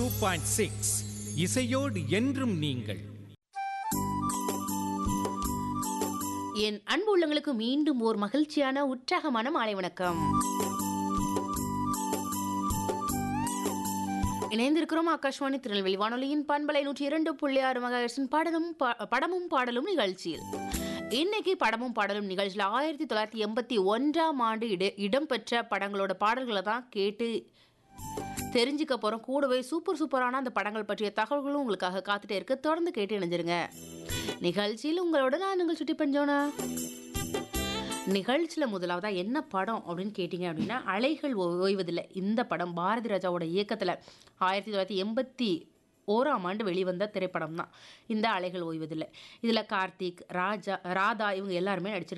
two point six இசையோடு என்றும் நீங்கள் என் அன்பு உள்ளங்களுக்கு மீண்டும் ஓர் மகிழ்ச்சியான உற்சாகமான மாலை வணக்கம் இணைந்திருக்கிறோம் ஆகாஷ்வாணி திருநெல்வேலி வானொலியின் பண்பலை நூற்றி இரண்டு புள்ளி ஆறு மகாஹெர்ட்ஸின் படமும் பா- படமும் பாடலும் நிகழ்ச்சியில் இன்னைக்கு படமும் பாடலும் நிகழ்ச்சியில் ஆயிரத்தி தொள்ளாயிரத்தி எண்பத்தி ஒன்றாம் ஆண்டு இட இடம்பெற்ற படங்களோட பாடல்களை தான் கேட்டு தெரிஞ்சுக்க போகிறோம் கூடவே சூப்பர் சூப்பரான அந்த படங்கள் பற்றிய தகவல்களும் உங்களுக்காக காத்துட்டே இருக்கு தொடர்ந்து கேட்டு இணைஞ்சிருங்க நிகழ்ச்சியில் உங்களோட நான் உங்கள் சுட்டி பஞ்சோனா நிகழ்ச்சியில் முதலாவதா என்ன படம் அப்படின்னு கேட்டிங்க அப்படின்னா அலைகள் ஓ- ஓய்வதில்லை இந்த படம் பாரதி ராஜாவோட இயக்கத்தில் ஆயிரத்தி தொள்ளாயிரத்தி எண்பத்தி ஓராம் ஆண்டு வெளிவந்த திரைப்படம் தான் இந்த அலைகள் ஓய்வதில்லை இதில் கார்த்திக் ராஜா ராதா இவங்க எல்லாருமே நடிச்சிருப்பாங்க